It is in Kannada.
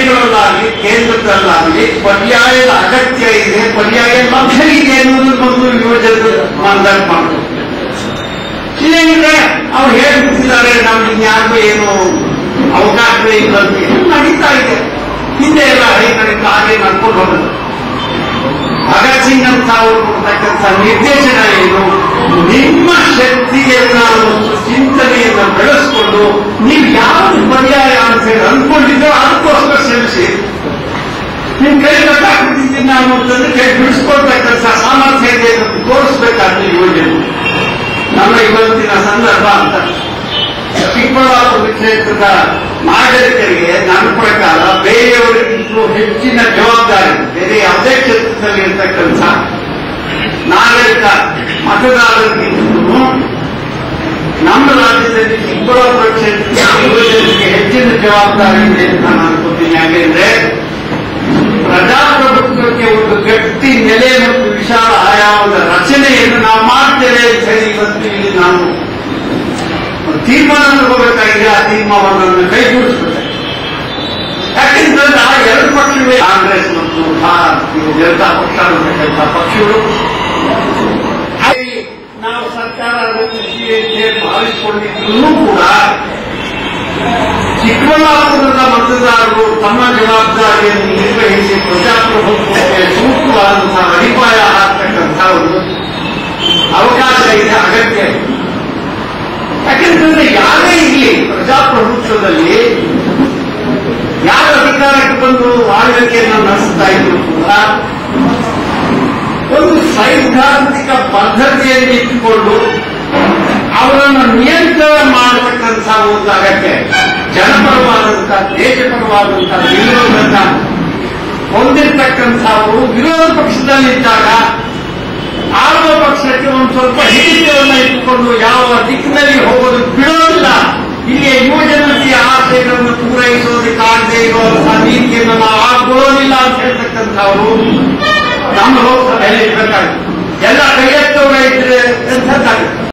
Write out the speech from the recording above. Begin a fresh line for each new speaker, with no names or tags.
ರಾಜ್ಯಗಳಲ್ಲಾಗಲಿ ಕೇಂದ್ರದಲ್ಲಾಗಲಿ ಪರ್ಯಾಯದ ಅಗತ್ಯ ಇದೆ ಪರ್ಯಾಯ ಲಭ್ಯ ಇದೆ ಅನ್ನೋದನ್ನೊಂದು ಯೋಜನೆ ಮಂದಾಟ ಮಾಡಬೇಕು ಇಲ್ಲಾಂದ್ರೆ ಅವ್ರು ಹೇಳ್ಬಿಟ್ಟಿದ್ದಾರೆ ನಮ್ಗೆ ಇನ್ಯಾರಿಗೂ ಏನು ಅವಕಾಶವೇ ಇಲ್ಲ ಅಂತ ಇದು ನಡೀತಾ ಇದೆ ಹಿಂದೆ ಎಲ್ಲ ಹೇಗೆ ನಡೀತಾ ಹಾಗೆ ನಡ್ಕೊಂಡು ಹೋಗೋದು ಭಗತ್ ಸಿಂಗ್ ಅಂತ ಅವರು ಕೊಡ್ತಕ್ಕಂಥ ನಿರ್ದೇಶನ ಏನು ನಿಮ್ಮ ಶಕ್ತಿಯನ್ನ ಒಂದು ಚಿಂತನೆಯನ್ನ ಬೆಳೆಸ್ಕೊಂಡು ನೀವು ಯಾವ್ದು ಪರ್ಯಾಯ ಅಂತ ಹೇಳಿ ಅಂದ್ಕೊಂಡಿದ್ದೋ ಅದಕ್ಕೋಸ್ಕರ ಶ್ರಮಿಸಿ ನಿಮ್ ಕೈ ಗೊತ್ತಾಗ್ಬಿಟ್ಟಿದ್ದೀನಿ ನಾನು ಅಂತಂದ್ರೆ ಕೈ ಬಿಡಿಸ್ಕೊಳ್ತಕ್ಕಂಥ ಸಾಮರ್ಥ್ಯ ಇದೆ ಅಂತ ತೋರಿಸ್ಬೇಕಾದ್ರೆ ಯೋಜನೆ ನಮ್ಮ ಇವತ್ತಿನ ಸಂದರ್ಭ ಅಂತ ಚಿಕ್ಕಬಳ್ಳಾಪುರ ಕ್ಷೇತ್ರದ ನಾಗರಿಕರಿಗೆ ನನ್ನ ಪ್ರಕಾರ ಬೇರೆಯವರಿಗಿಂತಲೂ ಹೆಚ್ಚಿನ ಜವಾಬ್ದಾರಿ ಬೇರೆ ಯಾವುದೇ ಕ್ಷೇತ್ರದಲ್ಲಿ ಇರ್ತಕ್ಕಂಥ ನಾಗರಿಕ ಮತದಾರರಿಗಿಂತಲೂ ನಮ್ಮ ರಾಜ್ಯದಲ್ಲಿ ಚಿಕ್ಕಬಳ್ಳಾಪುರ ಕ್ಷೇತ್ರದ ಯುವಜನರಿಗೆ ಹೆಚ್ಚಿನ ಜವಾಬ್ದಾರಿ ಇದೆ ಅಂತ ನಾನು ಅನ್ಕೋತೀನಿ ಯಾಕೆಂದ್ರೆ ಪ್ರಜಾಪ್ರಭುತ್ವಕ್ಕೆ ಒಂದು ಗಟ್ಟಿ ನೆಲೆ ಮತ್ತು ವಿಶಾಲ ಆಯಾಮದ ರಚನೆಯನ್ನು ನಾವು ಮಾಡ್ತೇವೆ ಅಂತ ಹೇಳಿ ಇವತ್ತು ಇಲ್ಲಿ ನಾವು ಒಂದು ತೀರ್ಮಾನ ತಗೋಬೇಕಾಗಿದೆ ಆ ತೀರ್ಮಾನವನ್ನು ಕೈಗೂಡಿಸಬೇಕು ಯಾಕೆಂತಂದ್ರೆ ಆ ಎರಡು ಪಕ್ಷಗಳೇ ಕಾಂಗ್ರೆಸ್ ಮತ್ತು ಭಾರತೀಯ ಜನತಾ ಪಕ್ಷ ಅನ್ನತಕ್ಕಂಥ ಪಕ್ಷಗಳು ಹಾಗೆ ನಾವು ಸರ್ಕಾರ ರಚಿಸಿ ಅಂತ ಹೇಳಿ ಭಾವಿಸಿಕೊಂಡಿದ್ರು ಕೂಡ ಚಿಕ್ಕಬಳ್ಳಾಪುರದ ಮತದಾರರು ತಮ್ಮ ಜವಾಬ್ದಾರಿಯನ್ನು ನಿರ್ವಹಿಸಿ ಪ್ರಜಾಪ್ರಭುತ್ವಕ್ಕೆ ಸೂಕ್ತವಾದಂತಹ ಅಡಿಪಾಯ ಹಾಕ್ತಕ್ಕಂಥ ಒಂದು ಅವಕಾಶ ಇದೆ ಅಗತ್ಯ ಇದೆ. ಯಾಕೆಂತಂದ್ರೆ ಯಾರೇ ಇರಲಿ ಪ್ರಜಾಪ್ರಭುತ್ವದಲ್ಲಿ ಯಾರ ಅಧಿಕಾರಕ್ಕೆ ಬಂದು ಆಳ್ವಿಕೆಯನ್ನು ನಡೆಸ್ತಾ ಇದ್ರು ಕೂಡ ಒಂದು ಸೈದ್ಧಾಂತಿಕ ಪದ್ಧತಿಯನ್ನು ಇಟ್ಟುಕೊಂಡು ಅವರನ್ನು ನಿಯಂತ್ರಣ ಮಾಡತಕ್ಕಂಥ ಒಂದು ಅಗತ್ಯ ಜನಪರವಾದಂಥ ದೇಶಪರವಾದಂಥ ವಿರೋಧನ ಹೊಂದಿರತಕ್ಕಂಥವರು ವಿರೋಧ ಪಕ್ಷದಲ್ಲಿದ್ದಾಗ ಆಳುವ ಪಕ್ಷಕ್ಕೆ ಒಂದು ಸ್ವಲ್ಪ ಹಿಡಿತವನ್ನು ಇಟ್ಟುಕೊಂಡು ಯಾವ ದಿಕ್ಕಿನಲ್ಲಿ ಹೋಗೋದು ಬಿಡೋದಿಲ್ಲ ಇಲ್ಲಿಯ ಯುವಜನತೆಯ ಆಶಯಗಳನ್ನು ಪೂರೈಸೋದಕ್ಕಾಗದೇ ಇರುವಂತಹ ನೀತಿಯನ್ನು ನಾವು ಆಗ್ಬೋದಿಲ್ಲ ಅಂತ ಹೇಳ್ತಕ್ಕಂಥವರು ನಮ್ಮ ಲೋಕಸಭೆಯಲ್ಲಿ ಇರಬೇಕಾಗುತ್ತೆ ಎಲ್ಲ ಕೈಯೆತ್ತವರ ಇದ್ರೆ ಎಂಥದ್ದಾಗುತ್ತೆ